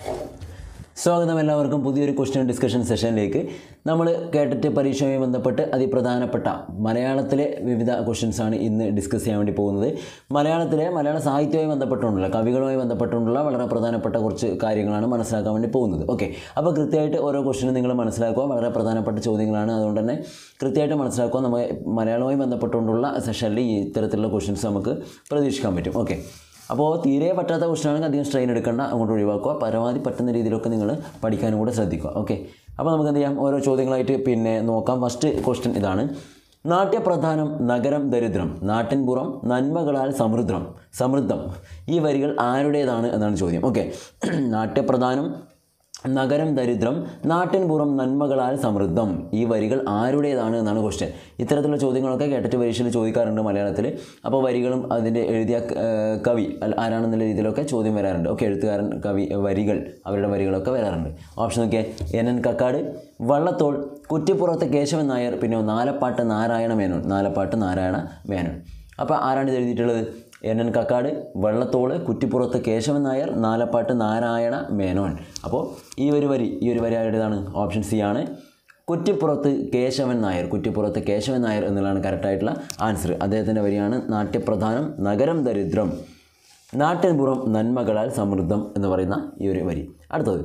സ്വാഗതം എല്ലാവർക്കും പുതിയൊരു ക്വസ്റ്റ്യൻ ഡിസ്കഷൻ സെഷനിലേക്ക് നമ്മൾ കേട്ടിട്ട് പരീക്ഷയുമായി ബന്ധപ്പെട്ട് അതിപ്രധാനപ്പെട്ട മലയാളത്തിലെ വിവിധ ക്വസ്റ്റ്യൻസ് ആണ് ഇന്ന് ഡിസ്കസ് ചെയ്യാൻ വേണ്ടി പോകുന്നത് മലയാളത്തിലെ മലയാള സാഹിത്യവുമായി ബന്ധപ്പെട്ടുകൊണ്ടുള്ള കവികളുമായി ബന്ധപ്പെട്ടുകൊണ്ടുള്ള വളരെ പ്രധാനപ്പെട്ട കുറച്ച് കാര്യങ്ങളാണ് മനസ്സിലാക്കാൻ വേണ്ടി പോകുന്നത് ഓക്കെ അപ്പോൾ കൃത്യമായിട്ട് ഓരോ ക്വസ്റ്റ്യനും നിങ്ങൾ മനസ്സിലാക്കുക വളരെ പ്രധാനപ്പെട്ട ചോദ്യങ്ങളാണ് അതുകൊണ്ട് തന്നെ കൃത്യമായിട്ട് മനസ്സിലാക്കുക നമ്മൾ മലയാളവുമായി ബന്ധപ്പെട്ടുകൊണ്ടുള്ള സെഷനിൽ ഈ ഇത്തരത്തിലുള്ള ക്വസ്റ്റ്യൻസ് നമുക്ക് പ്രതീക്ഷിക്കാൻ പറ്റും ഓക്കെ അപ്പോൾ തീരെ പറ്റാത്ത ക്വസ്റ്റനാണെങ്കിൽ അധികം സ്ട്രെയിൻ എടുക്കേണ്ട അങ്ങോട്ട് ഒഴിവാക്കുക പരമാവധി പറ്റുന്ന രീതിയിലൊക്കെ നിങ്ങൾ പഠിക്കാനും കൂടെ ശ്രദ്ധിക്കുക ഓക്കെ അപ്പോൾ നമുക്ക് എന്ത് ചെയ്യാം ഓരോ ചോദ്യങ്ങളായിട്ട് പിന്നെ നോക്കാം ഫസ്റ്റ് ക്വസ്റ്റ്യൻ ഇതാണ് നാട്യപ്രധാനം നഗരം ദരിദ്രം നാട്ടിൻപുറം നന്മകളാൽ സമൃദ്ധം സമൃദ്ധം ഈ വരികൾ ആരുടേതാണ് എന്നാണ് ചോദ്യം ഓക്കെ നാട്യപ്രധാനം നഗരം ദരിദ്രം നാട്ടിൻപുറം നന്മകളാൽ സമൃദ്ധം ഈ വരികൾ ആരുടേതാണ് എന്നാണ് ക്വസ്റ്റ്യൻ ഇത്തരത്തിലുള്ള ചോദ്യങ്ങളൊക്കെ കേട്ടിട്ട് പരീക്ഷയിൽ ചോദിക്കാറുണ്ട് മലയാളത്തിൽ അപ്പോൾ വരികളും അതിൻ്റെ എഴുതിയ ഏർ, കവി അല്ല, ആരാണെന്നുള്ള രീതിയിലൊക്കെ ചോദ്യം വരാറുണ്ട് ഓക്കെ എഴുത്തുകാരൻ കവി വരികൾ അവരുടെ വരികളൊക്കെ വരാറുണ്ട് ഓപ്ഷൻ നോക്കിയേ എൻ എൻ കക്കാട് വള്ളത്തോൾ കുറ്റിപ്പുറത്ത് കേശവൻ നായർ പിന്നെ നാലപ്പാട്ട് നാരായണ മേനോൻ നാലപ്പാട്ട് നാരായണ മേനോൻ അപ്പോൾ ആരാണ് ഇത് എഴുതിയിട്ടുള്ളത് എൻ എൻ കക്കാട് വെള്ളത്തോള് കുറ്റിപ്പുറത്ത് കേശവൻ നായർ നാലപ്പാട്ട് നാരായണ മേനോൻ അപ്പോൾ ഈ ഒരു വരി ഈ ഒരു വരി ആരുടേതാണ് ഓപ്ഷൻ സി ആണ് കുറ്റിപ്പുറത്ത് കേശവൻ നായർ കുറ്റിപ്പുറത്ത് കേശവൻ നായർ എന്നുള്ളതാണ് കറക്റ്റായിട്ടുള്ള ആൻസർ അദ്ദേഹത്തിൻ്റെ വരിയാണ് നാട്യപ്രധാനം നഗരം ദരിദ്രം നാട്ടിൻപുറം നന്മകളാൽ സമൃദ്ധം എന്ന് പറയുന്ന ഈ ഒരു വരി അടുത്തത്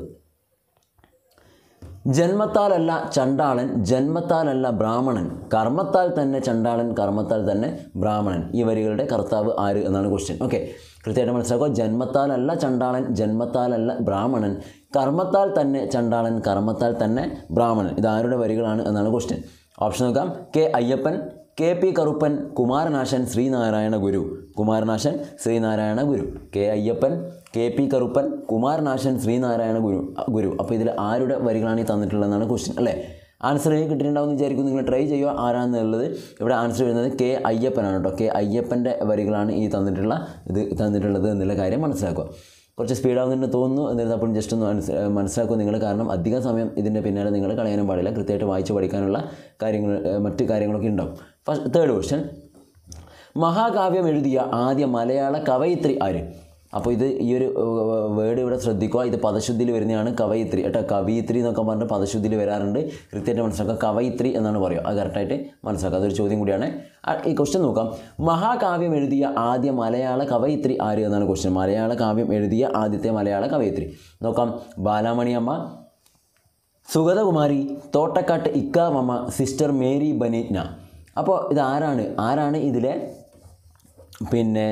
ജന്മത്താലല്ല ചണ്ടാളൻ ജന്മത്താലല്ല ബ്രാഹ്മണൻ കർമ്മത്താൽ തന്നെ ചണ്ടാളൻ കർമ്മത്താൽ തന്നെ ബ്രാഹ്മണൻ ഈ വരികളുടെ കർത്താവ് ആര് എന്നാണ് ക്വസ്റ്റ്യൻ ഓക്കെ കൃത്യമായിട്ട് മനസ്സിലാക്കുക ജന്മത്താലല്ല ചണ്ടാളൻ ജന്മത്താലല്ല ബ്രാഹ്മണൻ കർമ്മത്താൽ തന്നെ ചണ്ടാളൻ കർമ്മത്താൽ തന്നെ ബ്രാഹ്മണൻ ഇത് ആരുടെ വരികളാണ് എന്നാണ് ക്വസ്റ്റ്യൻ ഓപ്ഷൻ നോക്കാം K Ayyappan K P Karuppan Kumaranasan Sree Narayana Guru Kumaranasan Sree Narayana Guru K Ayyappan K P Karuppan Kumaranasan Sree Narayana Guru Guru അപ്പോൾ ഇതിൽ ആരുടെ വരികളാണ് ഈ തന്നിട്ടുള്ളതെന്നാണ് ക്വസ്റ്റ്യൻ അല്ലേ ആൻസർ കിട്ടിയിട്ടുണ്ടാവും എന്ന് വിചാരിക്കും നിങ്ങൾ ട്രൈ ചെയ്യുക ആരാണെന്നുള്ളത് ഇവിടെ ആൻസർ വരുന്നത് കെ അയ്യപ്പനാണ് കേട്ടോ കെ അയ്യപ്പൻ്റെ വരികളാണ് ഈ തന്നിട്ടുള്ള ഇത് തന്നിട്ടുള്ളത് എന്നുള്ള കാര്യം മനസ്സിലാക്കുക കുറച്ച് സ്പീഡാവുന്നുണ്ട് തോന്നുന്നു എന്നിരുന്നാൽ അപ്പോൾ ജസ്റ്റ് ഒന്ന് മനസ്സ് മനസ്സിലാക്കുക നിങ്ങൾ കാരണം അധിക സമയം ഇതിൻ്റെ പിന്നാലെ നിങ്ങൾ കളയാനും പാടില്ല കൃത്യമായിട്ട് വായിച്ച് പഠിക്കാനുള്ള കാര്യങ്ങൾ ഏഹ് മറ്റ് കാര്യങ്ങളൊക്കെ ഉണ്ടാവും ഫസ്റ്റ് തേർഡ് ക്വസ്റ്റ്യൻ മഹാകാവ്യം എഴുതിയ ആദ്യ മലയാള കവയിത്രി ആര് അപ്പോൾ ഇത് ഈ ഒരു വേർഡ് ഇവിടെ ശ്രദ്ധിക്കുക ഇത് പദശുദ്ധിയിൽ വരുന്നതാണ് കവയിത്രി കേട്ടോ കവയിത്രി എന്നൊക്കെ പറഞ്ഞിട്ട് പദശുദ്ധിയിൽ വരാറുണ്ട് കൃത്യമായിട്ട് മനസ്സിലാക്കുക കവയിത്രി എന്നാണ് പറയുക അത് കറക്റ്റായിട്ട് മനസ്സിലാക്കുക അതൊരു ചോദ്യം കൂടിയാണ് ആ, ഈ ക്വസ്റ്റ്യൻ നോക്കാം മഹാകാവ്യം എഴുതിയ ആദ്യ മലയാള കവയിത്രി ആര് എന്നാണ് ക്വസ്റ്റ്യൻ മലയാള കാവ്യം എഴുതിയ ആദ്യത്തെ മലയാള കവയിത്രി നോക്കാം Balamaniamma Sugathakumari Thottakkattu Ikkavamma Sister Mary Benigna അപ്പോൾ ഇത് ആരാണ് ആരാണ് ഇതിലെ പിന്നെ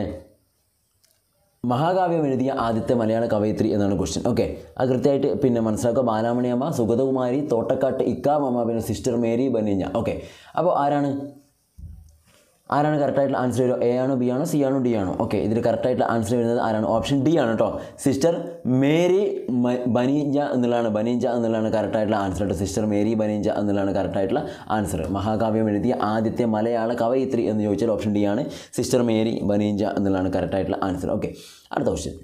മഹാകാവ്യം എഴുതിയ ആദ്യത്തെ മലയാള കവയിത്രി എന്നാണ് ക്വസ്റ്റ്യൻ ഓക്കെ അത് കൃത്യമായിട്ട് പിന്നെ മനസ്സിലാക്കുക ബാലാമണിയമ്മ സുഗതകുമാരി തോട്ടക്കാട്ട് ഇക്കാമമ്മ പിന്നെ സിസ്റ്റർ മേരി ബനീഞ്ഞ ഓക്കെ അപ്പോൾ ആരാണ് ആരാണ് കറക്റ്റായിട്ടുള്ള ആൻസർ വരിക എ ആണോ ബി ആണോ സി ആണോ ഡി ആണോ ഓക്കെ ഇതിൽ കറക്റ്റായിട്ടുള്ള ആൻസർ വരുന്നത് ആരാണ് ഓപ്ഷൻ ഡി ആണ് കേട്ടോ സിസ്റ്റർ മേരി മ- ബനീജ എന്നുള്ളതാണ് ബനീജ എന്നുള്ളതാണ് കറക്റ്റായിട്ടുള്ള ആൻസർ കേട്ടോ സിസ്റ്റർ മേരി ബനീജ എന്നുള്ളതാണ് കറക്റ്റായിട്ടുള്ള ആൻസർ മഹാകാവ്യം എഴുതിയ ആദ്യത്തെ മലയാള കവയിത്രി എന്ന് ചോദിച്ചാൽ ഓപ്ഷൻ ഡി ആണ് സിസ്റ്റർ മേരി ബനീജ എന്നുള്ളതാണ് കറക്റ്റായിട്ടുള്ള ആൻസർ ഓക്കെ അടുത്ത ക്വസ്റ്റ്യൻ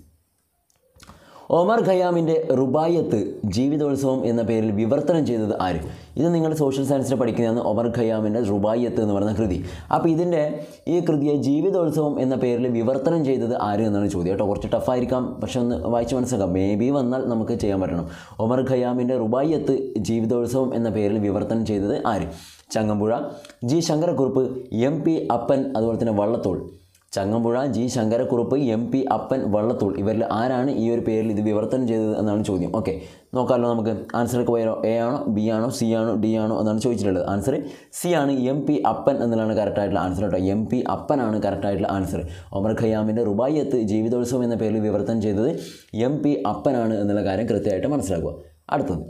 ഒമർ ഖയാമിൻ്റെ റുബായത്ത് ജീവിതോത്സവം എന്ന പേരിൽ വിവർത്തനം ചെയ്തത് ആര് ഇത് നിങ്ങൾ സോഷ്യൽ സയൻസിൽ പഠിക്കുന്നതാണ് ഒമർ ഖയാമിൻ്റെ റുബായത്ത് എന്ന് പറയുന്ന കൃതി അപ്പോൾ ഇതിൻ്റെ ഈ കൃതിയെ ജീവിതോത്സവം എന്ന പേരിൽ വിവർത്തനം ചെയ്തത് ആര് എന്നാണ് ചോദ്യം കേട്ടോ കുറച്ച് ടഫായിരിക്കാം പക്ഷെ ഒന്ന് വായിച്ച് മനസ്സിലാക്കാം മേ ബി വന്നാൽ നമുക്ക് ചെയ്യാൻ പറ്റണം ഒമർ ഖയാമിൻ്റെ റുബായത്ത് ജീവിതോത്സവം എന്ന പേരിൽ വിവർത്തനം ചെയ്തത് ആര് Changampuzha G Sankara Kurup M P Appan അതുപോലെ തന്നെ Vallathol Changampuzha G Sankara Kurup M P Appan Vallathol ഇവരിൽ ആരാണ് ഈ ഒരു പേരിൽ ഇത് വിവർത്തനം ചെയ്തത് എന്നാണ് ചോദ്യം ഓക്കെ നോക്കാമല്ലോ നമുക്ക് ആൻസറൊക്കെ പോയാലോ എ ആണോ ബി ആണോ സി ആണോ ഡി ആണോ എന്നാണ് ചോദിച്ചിട്ടുള്ളത് ആൻസർ സി ആണ് എം പി അപ്പൻ എന്നുള്ളതാണ് കറക്റ്റായിട്ടുള്ള ആൻസർ കേട്ടോ എം പി അപ്പനാണ് കറക്റ്റായിട്ടുള്ള ആൻസർ ഒമർ ഖയ്യാമിൻ്റെ റുബായത്ത് ജീവിതോത്സവം എന്ന പേരിൽ വിവർത്തനം ചെയ്തത് എം പി അപ്പനാണ് എന്നുള്ള കാര്യം കൃത്യമായിട്ട് മനസ്സിലാക്കുക അടുത്തത്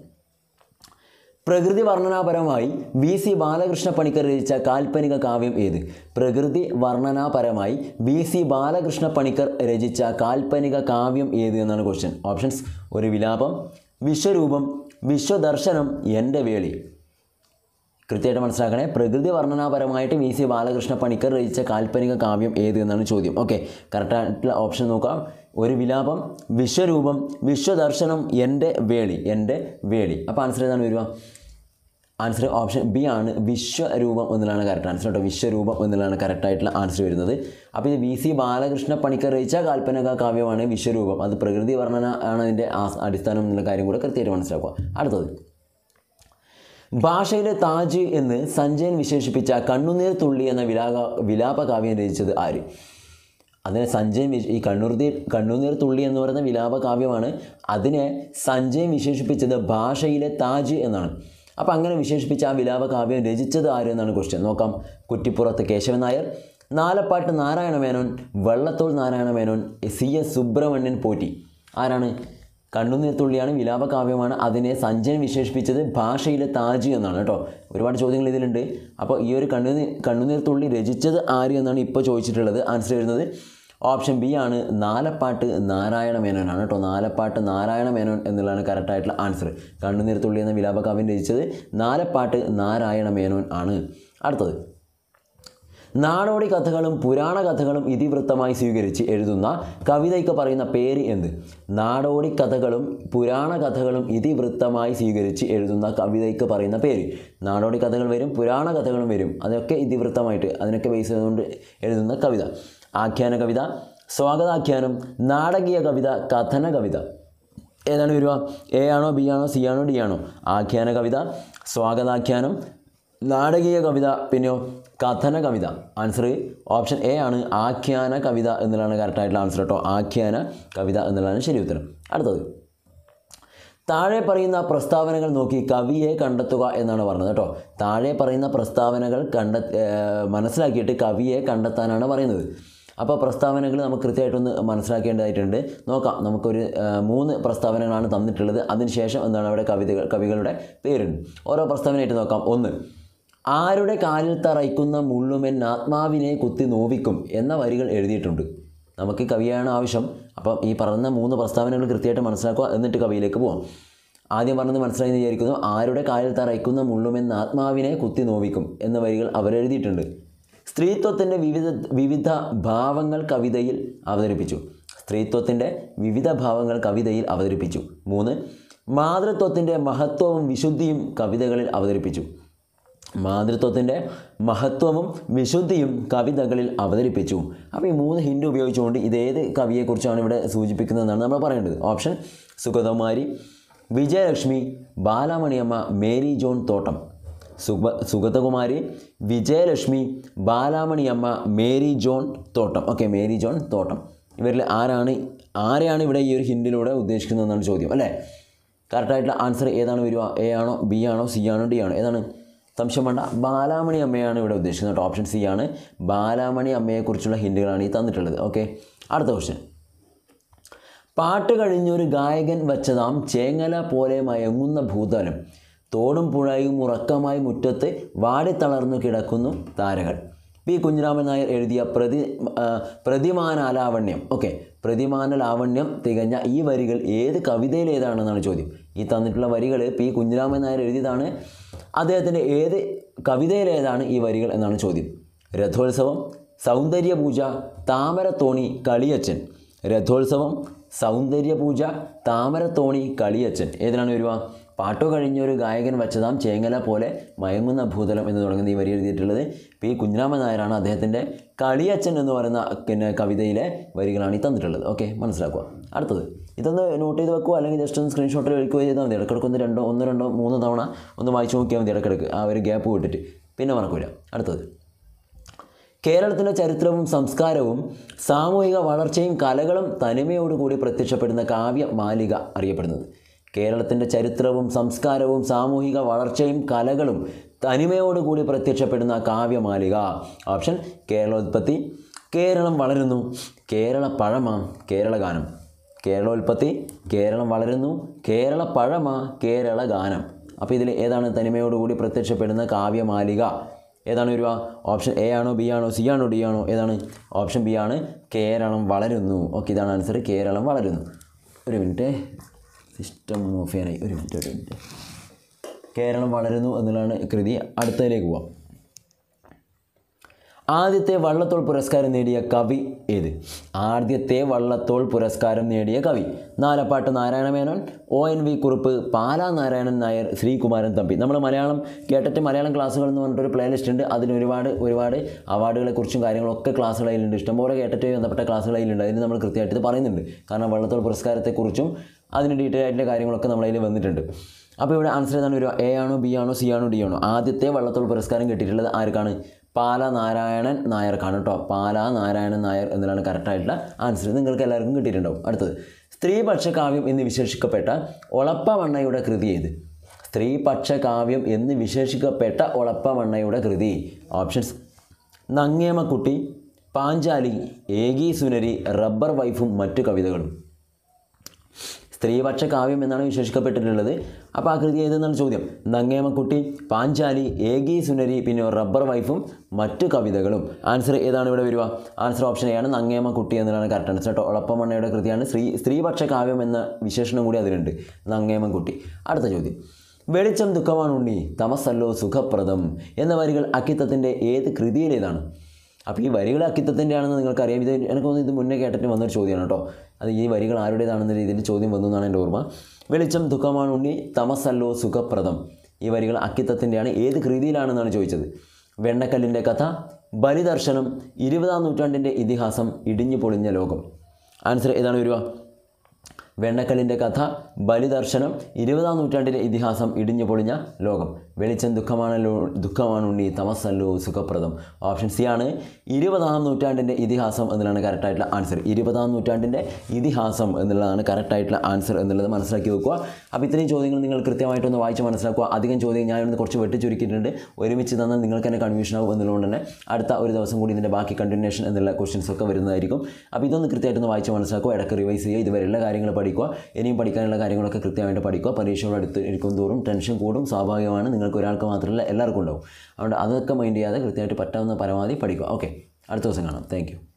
പ്രകൃതി വർണ്ണനാപരമായി വി സി ബാലകൃഷ്ണ പണിക്കർ രചിച്ച കാൽപ്പനിക കാവ്യം ഏത് പ്രകൃതി വർണ്ണനാപരമായി വി സി ബാലകൃഷ്ണ പണിക്കർ രചിച്ച കാൽപ്പനിക കാവ്യം ഏത് എന്നാണ് ക്വസ്റ്റ്യൻ ഓപ്ഷൻസ് ഒരു വിലാപം വിശ്വരൂപം വിശ്വദർശനം എൻ്റെ വേളി കൃത്യമായിട്ട് മനസ്സിലാക്കണേ പ്രകൃതി വർണ്ണനാപരമായിട്ട് വി സി ബാലകൃഷ്ണ പണിക്കർ രചിച്ച കാൽപ്പനിക കാവ്യം ഏത് എന്നാണ് ചോദ്യം ഓക്കെ കറക്റ്റായിട്ടുള്ള ഓപ്ഷൻ നോക്കാം ഒരു വിലാപം വിശ്വരൂപം വിശ്വദർശനം എൻ്റെ വേളി എൻ്റെ വേളി അപ്പോൾ ആൻസർ ഏതാണ് വരിക ആൻസർ ഓപ്ഷൻ ബി ആണ് വിശ്വരൂപം എന്നുള്ളതാണ് കറക്റ്റ് ആൻസർ കേട്ടോ വിശ്വരൂപം എന്നുള്ളതാണ് കറക്റ്റായിട്ടുള്ള ആൻസർ വരുന്നത് അപ്പോൾ ഇത് വി സി ബാലകൃഷ്ണ പണിക്കർ രചിച്ച കാൽപ്പനിക കാവ്യമാണ് വിശ്വരൂപം അത് പ്രകൃതി വർണ്ണന ആണ് അതിൻ്റെ ആ- അടിസ്ഥാനം എന്നുള്ള കാര്യം കൂടെ കൃത്യമായിട്ട് മനസ്സിലാക്കുക അടുത്തത് ഭാഷയിലെ താജ് എന്ന് സഞ്ജയൻ വിശേഷിപ്പിച്ച കണ്ണുനീർ തുള്ളി എന്ന വിലാപ വിലാപ കാവ്യം രചിച്ചത് ആര് അതിനെ സഞ്ജയൻ വിശ- ഈ കണ്ണൂർതീർ കണ്ണുനീർ തുള്ളി എന്ന് പറയുന്ന വിലാപ കാവ്യമാണ് അതിനെ സഞ്ജയൻ വിശേഷിപ്പിച്ചത് ഭാഷയിലെ താജ് എന്നാണ് അപ്പോൾ അങ്ങനെ വിശേഷിപ്പിച്ച ആ വിലാപ കാവ്യം രചിച്ചത് ആര് എന്നാണ് ക്വസ്റ്റ്യൻ നോക്കാം കുറ്റിപ്പുറത്ത് കേശവൻ നായർ നാലപ്പാട്ട് നാരായണ മേനോൻ വള്ളത്തോൾ നാരായണ മേനോൻ സി എസ് സുബ്രഹ്മണ്യൻ പോറ്റി ആരാണ് കണ്ണുനീർ തുള്ളിയാണ് വിലാപ കാവ്യമാണ് അതിനെ സഞ്ജയൻ വിശേഷിപ്പിച്ചത് ഭാഷയിലെ താജ് എന്നാണ് കേട്ടോ ഒരുപാട് ചോദ്യങ്ങൾ ഇതിലുണ്ട് അപ്പോൾ ഈ ഒരു കണ്ണുനീർ കണ്ണുനീർ തുള്ളി രചിച്ചത് ആര് എന്നാണ് ഇപ്പോൾ ചോദിച്ചിട്ടുള്ളത് ആൻസർ വരുന്നത് ഓപ്ഷൻ ബി ആണ് നാലപ്പാട്ട് നാരായണ മേനോനാണ് കേട്ടോ നാലപ്പാട്ട് നാരായണ മേനോൻ എന്നുള്ളതാണ് കറക്റ്റായിട്ടുള്ള ആൻസർ കണ്ണുനീർ തുള്ളി എന്ന വിലാപ കാവ്യം രചിച്ചത് നാലപ്പാട്ട് നാരായണ മേനോൻ ആണ് അടുത്തത് നാടോടി കഥകളും പുരാണ കഥകളും ഇതിവൃത്തമായി സ്വീകരിച്ച് എഴുതുന്ന കവിതയ്ക്ക് പറയുന്ന പേര് എന്ത് നാടോടി കഥകളും പുരാണ കഥകളും ഇതിവൃത്തമായി സ്വീകരിച്ച് എഴുതുന്ന കവിതയ്ക്ക് പറയുന്ന പേര് നാടോടി കഥകൾ വരും പുരാണ കഥകളും വരും അതൊക്കെ ഇതിവൃത്തമായിട്ട് അതിനൊക്കെ ബേസ് ചെയ്തുകൊണ്ട് എഴുതുന്ന കവിത ആഖ്യാന കവിത സ്വാഗതാഖ്യാനം നാടകീയ കവിത കഥന കവിത ഏതാണ് വരിക എ ആണോ ബി ആണോ സി ആണോ ഡി ആണോ ആഖ്യാന കവിത സ്വാഗതാഖ്യാനം നാടകീയ കവിത പിന്നെയോ കഥന കവിത ആൻസർ ഓപ്ഷൻ എ ആണ് ആഖ്യാന കവിത എന്നുള്ളതാണ് കറക്റ്റായിട്ടുള്ള ആൻസർ കേട്ടോ ആഖ്യാന കവിത എന്നുള്ളതാണ് ശരി ഉത്തരം അടുത്തത് താഴെ പറയുന്ന പ്രസ്താവനകൾ നോക്കി കവിയെ കണ്ടെത്തുക എന്നാണ് പറഞ്ഞത് കേട്ടോ താഴെ പറയുന്ന പ്രസ്താവനകൾ കണ്ട ഏർ മനസ്സിലാക്കിയിട്ട് കവിയെ കണ്ടെത്താനാണ് പറയുന്നത് അപ്പോൾ പ്രസ്താവനകൾ നമുക്ക് കൃത്യമായിട്ടൊന്ന് മനസ്സിലാക്കേണ്ടതായിട്ടുണ്ട് നോക്കാം നമുക്കൊരു ഏർ മൂന്ന് പ്രസ്താവനകളാണ് തന്നിട്ടുള്ളത് അതിനുശേഷം എന്താണ് അവിടെ കവിതകൾ കവികളുടെ പേരുണ്ട് ഓരോ പ്രസ്താവനയായിട്ട് നോക്കാം ഒന്ന് ആരുടെ കാലിൽ തറയ്ക്കുന്ന മുള്ളുമെൻ ആത്മാവിനെ കുത്തി നോവിക്കും എന്ന വരികൾ എഴുതിയിട്ടുണ്ട് നമുക്ക് കവിയാണ് ആവശ്യം അപ്പം ഈ പറഞ്ഞ മൂന്ന് പ്രസ്താവനകൾ കൃത്യമായിട്ട് മനസ്സിലാക്കുക എന്നിട്ട് കവിയിലേക്ക് പോവാം ആദ്യം പറഞ്ഞത് മനസ്സിലായി എന്ന് വിചാരിക്കുന്നു ആരുടെ കാലിൽ തറയ്ക്കുന്ന മുള്ളുമെന്ന് ആത്മാവിനെ കുത്തി നോവിക്കും എന്ന വരികൾ അവരെഴുതിയിട്ടുണ്ട് സ്ത്രീത്വത്തിൻ്റെ വിവിധ വിവിധ ഭാവങ്ങൾ കവിതയിൽ അവതരിപ്പിച്ചു സ്ത്രീത്വത്തിൻ്റെ വിവിധ ഭാവങ്ങൾ കവിതയിൽ അവതരിപ്പിച്ചു മൂന്ന് മാതൃത്വത്തിൻ്റെ മഹത്വവും വിശുദ്ധിയും കവിതകളിൽ അവതരിപ്പിച്ചു മാതൃത്വത്തിൻ്റെ മഹത്വവും വിശുദ്ധിയും കവിതകളിൽ അവതരിപ്പിച്ചു അപ്പോൾ ഈ മൂന്ന് ഹിൻഡ് ഉപയോഗിച്ചുകൊണ്ട് ഇതേത് കവിയെക്കുറിച്ചാണ് ഇവിടെ സൂചിപ്പിക്കുന്നതെന്നാണ് നമ്മൾ പറയേണ്ടത് option Sugathakumari Vijayalakshmi Balamaniamma Mary John Thottam സുഗ Sugathakumari Vijayalakshmi Balamaniamma Mary John Thottam okay Mary John Thottam ഇവരിൽ ആരാണ് ആരെയാണ് ഇവിടെ ഈ ഒരു ഹിൻഡിലൂടെ ഉദ്ദേശിക്കുന്നതെന്നാണ് ചോദ്യം അല്ലേ കറക്റ്റായിട്ടുള്ള ആൻസർ ഏതാണ് വരിക എ ആണോ ബി ആണോ സി ആണോ ഡി ആണോ ഏതാണ് സംശയം വേണ്ട ബാലാമണി അമ്മയാണ് ഇവിടെ ഉദ്ദേശിക്കുന്നത് കേട്ടോ ഓപ്ഷൻ സി ആണ് ബാലാമണി അമ്മയെക്കുറിച്ചുള്ള ഹിൻഡുകളാണ് ഈ തന്നിട്ടുള്ളത് ഓക്കെ അടുത്ത ക്വസ്റ്റ്യൻ പാട്ട് കഴിഞ്ഞൊരു ഗായകൻ വച്ചതാം ചേങ്ങല പോലെ മയങ്ങുന്ന ഭൂതലം തോടും പുഴയും ഉറക്കമായി മുറ്റത്ത് വാടിത്തളർന്നു കിടക്കുന്നു താരകൾ പി കുഞ്ഞിരാമൻ നായർ എഴുതിയ പ്രതി ആ, പ്രതിമാനാലാവണ്യം ഓക്കെ പ്രതിമാന ലാവണ്യം തികഞ്ഞ ഈ വരികൾ ഏത് കവിതയിലേതാണെന്നാണ് ചോദ്യം ഈ തന്നിട്ടുള്ള വരികൾ പി കുഞ്ഞിരാമൻ നായർ എഴുതിയതാണ് അദ്ദേഹത്തിൻ്റെ ഏത് കവിതയിലേതാണ് ഈ വരികൾ എന്നാണ് ചോദ്യം രഥോത്സവം സൗന്ദര്യപൂജ താമരത്തോണി കളിയച്ചൻ രഥോത്സവം സൗന്ദര്യപൂജ താമരത്തോണി കളിയച്ചൻ ഏതിനാണ് വരുക പാട്ടു കഴിഞ്ഞൊരു ഗായകൻ വച്ചതാം ചേങ്ങല പോലെ മയങ്ങുന്ന ഭൂതലം എന്ന് തുടങ്ങുന്ന ഈ വരി എഴുതിയിട്ടുള്ളത് പി കുഞ്ഞിരാമൻ നായരാണ് അദ്ദേഹത്തിൻ്റെ കളിയച്ചൻ എന്ന് പറയുന്ന പിന്നെ കവിതയിലെ വരികളാണ് ഈ തന്നിട്ടുള്ളത് ഓക്കെ മനസ്സിലാക്കുക അടുത്തത് ഇതൊന്ന് നോട്ട് ചെയ്ത് വെക്കുക അല്ലെങ്കിൽ ജസ്റ്റ് ഒന്ന് സ്ക്രീൻഷോട്ടിൽ എടുക്കുകയോ ചെയ്താൽ മതി ഇടയ്ക്കിടയ്ക്ക് ഒന്ന് രണ്ടോ ഒന്ന് രണ്ടോ മൂന്ന് തവണ ഒന്ന് വായിച്ചു നോക്കിയാൽ മതി ഇടയ്ക്കിടയ്ക്ക് ആ ഒരു ഗ്യാപ്പ് വിട്ടിട്ട് പിന്നെ മറക്കൂല അടുത്തത് കേരളത്തിൻ്റെ ചരിത്രവും സംസ്കാരവും സാമൂഹിക വളർച്ചയും കലകളും തനിമയോടുകൂടി പ്രത്യക്ഷപ്പെടുന്ന കാവ്യ മാലിക അറിയപ്പെടുന്നത് കേരളത്തിൻ്റെ ചരിത്രവും സംസ്കാരവും സാമൂഹിക വളർച്ചയും കലകളും തനിമയോടുകൂടി പ്രത്യക്ഷപ്പെടുന്ന കാവ്യമാലിക ഓപ്ഷൻ കേരളോത്പത്തി കേരളം വളരുന്നു കേരള പഴമ കേരളഗാനം കേരളോൽപ്പത്തി കേരളം വളരുന്നു കേരള പഴമ കേരള ഗാനം അപ്പോൾ ഇതിൽ ഏതാണ് തനിമയോടുകൂടി പ്രത്യക്ഷപ്പെടുന്ന കാവ്യമാലിക ഏതാണ് വരിക ഓപ്ഷൻ എ ആണോ ബി ആണോ സി ആണോ ഡി ആണോ ഏതാണ് ഓപ്ഷൻ ബി ആണ് കേരളം വളരുന്നു ഓക്കെ ഇതാണ് ആൻസർ കേരളം വളരുന്നു ഒരു മിനിറ്റ് സിസ്റ്റം ഓഫ് ചെയ്യാനായി ഒരു മിനിറ്റ് ഒരു മിനിറ്റ് കേരളം വളരുന്നു എന്നുള്ളതാണ് കൃതി അടുത്തതിലേക്ക് പോവാം ആദ്യത്തെ വള്ളത്തോൾ പുരസ്കാരം നേടിയ കവി ഏത് ആദ്യത്തെ വള്ളത്തോൾ പുരസ്കാരം നേടിയ കവി Nalappat Narayana Menon O N V Kurup Pala Narayanan Nair Sreekumaran Thampi നമ്മൾ മലയാളം കേട്ടിട്ട് മലയാളം ക്ലാസ്സുകൾ എന്ന് പറഞ്ഞിട്ടൊരു പ്ലേലിസ്റ്റ് ഉണ്ട് അതിന് ഒരുപാട് ഒരുപാട് അവാർഡുകളെക്കുറിച്ചും കാര്യങ്ങളൊക്കെ ക്ലാസ്സുകൾ അതിലുണ്ട് ഇഷ്ടംപോലെ കേട്ടിട്ട് ബന്ധപ്പെട്ട ക്ലാസ്സുകൾ അതിലുണ്ട് അതിന് നമ്മൾ കൃത്യമായിട്ട് ഇത് പറയുന്നുണ്ട് കാരണം വള്ളത്തോൾ പുരസ്കാരത്തെക്കുറിച്ചും അതിന് ഡീറ്റെയിൽ ആയിട്ടുള്ള കാര്യങ്ങളൊക്കെ നമ്മളതിൽ വന്നിട്ടുണ്ട് അപ്പോൾ ഇവിടെ ആൻസർ ഏതാണ് വരിക എ ആണോ ബി ആണോ സി ആണോ ഡി ആണോ ആദ്യത്തെ വള്ളത്തോൾ പുരസ്കാരം കിട്ടിയിട്ടുള്ളത് ആർക്കാണ് പാല നാരായണൻ നായർക്കാണ് കേട്ടോ പാല നാരായണൻ നായർ എന്നതാണ് കറക്റ്റായിട്ടുള്ള ആൻസർ നിങ്ങൾക്ക് എല്ലാവർക്കും കിട്ടിയിട്ടുണ്ടാവും അടുത്തത് സ്ത്രീപക്ഷ കാവ്യം എന്ന് വിശേഷിക്കപ്പെട്ട ഒളപ്പമണ്ണയുടെ കൃതി ഏത് സ്ത്രീപക്ഷ കാവ്യം എന്ന് വിശേഷിക്കപ്പെട്ട ഒളപ്പമണ്ണയുടെ കൃതി ഓപ്ഷൻസ് നങ്ങേമക്കുട്ടി പാഞ്ചാലി ഏകി സുനരി റബ്ബർ വൈഫും മറ്റു കവിതകളും സ്ത്രീപക്ഷ കാവ്യം എന്നാണ് വിശേഷിക്കപ്പെട്ടിട്ടുള്ളത് അപ്പോൾ ആ കൃതി ഏതെന്നാണ് ചോദ്യം നങ്ങേമക്കുട്ടി പാഞ്ചാലി ഏകി സുനരി പിന്നെ റബ്ബർ വൈഫും മറ്റു കവിതകളും ആൻസർ ഏതാണ് ഇവിടെ വരിക ആൻസർ ഓപ്ഷൻ എ ആണ് നങ്ങേമക്കുട്ടി എന്നതാണ് കറക്റ്റ് ആൻസർ കേട്ടോ ഒളപ്പമണ്ണയുടെ കൃതിയാണ് സ്ത്രീ സ്ത്രീപക്ഷ കാവ്യം എന്ന വിശേഷണം കൂടി അതിലുണ്ട് നങ്ങേമക്കുട്ടി അടുത്ത ചോദ്യം വെളിച്ചം ദുഃഖമാണ് ഉണ്ണി തമസല്ലോ സുഖപ്രദം എന്ന വരികൾ അക്കിത്തത്തിൻ്റെ ഏത് കൃതിയിലേതാണ് അപ്പോൾ ഈ വരികൾ അക്കിത്തത്തിൻ്റെ ആണെന്ന് നിങ്ങൾക്കറിയാം ഇത് എനിക്ക് തോന്നുന്നു ഇത് മുന്നേ കേട്ടിട്ട് വന്നൊരു ചോദ്യമാണ് കേട്ടോ അത് ഈ വരികൾ ആരുടേതാണെന്ന രീതിയിൽ ചോദ്യം വന്നു എന്നാണ് എൻ്റെ ഓർമ്മ വെളിച്ചം ദുഃഖമാണ് ഉണ്ണി തമസല്ലോ സുഖപ്രദം ഈ വരികൾ അക്കിത്തത്തിൻ്റെയാണ് ഏത് കൃതിയിലാണെന്നാണ് ചോദിച്ചത് വെണ്ണക്കല്ലിൻ്റെ കഥ ബലിദർശനം ഇരുപതാം നൂറ്റാണ്ടിൻ്റെ ഇതിഹാസം ഇടിഞ്ഞു പൊളിഞ്ഞ ലോകം ആൻസർ ഏതാണ് വരിക വെണ്ണക്കല്ലിൻ്റെ കഥ ബലിദർശനം ഇരുപതാം നൂറ്റാണ്ടിലെ ഇതിഹാസം ഇടിഞ്ഞു പൊളിഞ്ഞ ലോകം വെളിച്ചം ദുഃഖമാണല്ലോ ദുഃഖമാണ് ഉണ്ണി തമസല്ലോ സുഖപ്രദം ഓപ്ഷൻ സി ആണ് ഇരുപതാം നൂറ്റാണ്ടിൻ്റെ ഇതിഹാസം എന്നുള്ളതാണ് കറക്റ്റായിട്ടുള്ള ആൻസർ ഇരുപതാം നൂറ്റാണ്ടിൻ്റെ ഇതിഹാസം എന്നുള്ളതാണ് കറക്റ്റായിട്ടുള്ള ആൻസർ എന്നുള്ളത് മനസ്സിലാക്കി വെക്കുക അപ്പോൾ ഇത്രയും ചോദ്യങ്ങൾ നിങ്ങൾ കൃത്യമായിട്ടൊന്ന് വായിച്ച് മനസ്സിലാക്കുക അധികം ചോദ്യം ഞാനൊന്ന് കുറച്ച് വെട്ടിച്ചുരുക്കിയിട്ടുണ്ട് ഒരുമിച്ച് തന്നാൽ നിങ്ങൾക്ക് തന്നെ കൺഫ്യൂഷൻ ആവും എന്നുള്ളതുകൊണ്ട് തന്നെ അടുത്ത ഒരു ദിവസം കൂടി ഇതിൻ്റെ ബാക്കി കണ്ടിന്യൂഷൻ എന്നുള്ള ക്വസ്റ്റ്യൻസ് ഒക്കെ വരുന്നതായിരിക്കും അപ്പോൾ ഇതൊന്ന് കൃത്യമായിട്ടൊന്ന് വായിച്ച് മനസ്സിലാക്കുക ഇടയ്ക്ക് റിവൈസ് ചെയ്യുക ഇതുവരെയുള്ള കാര്യങ്ങൾ പഠിക്കുക ഇനിയും പഠിക്കാനുള്ള കാര്യങ്ങളൊക്കെ കൃത്യമായിട്ട് പഠിക്കുക പരീക്ഷയോട് അടുത്ത് ഇരിക്കും തോറും ടെൻഷൻ കൂടും സ്വാഭാവികമാണ് നിങ്ങൾക്ക് ഒരാൾക്ക് മാത്രമല്ല എല്ലാവർക്കും ഉണ്ടാവും അതുകൊണ്ട് അതൊക്കെ മൈൻഡ് ചെയ്യാതെ കൃത്യമായിട്ട് പറ്റാവുന്ന പരമാവധി പഠിക്കുക ഓക്കെ അടുത്ത ദിവസം കാണാം താങ്ക്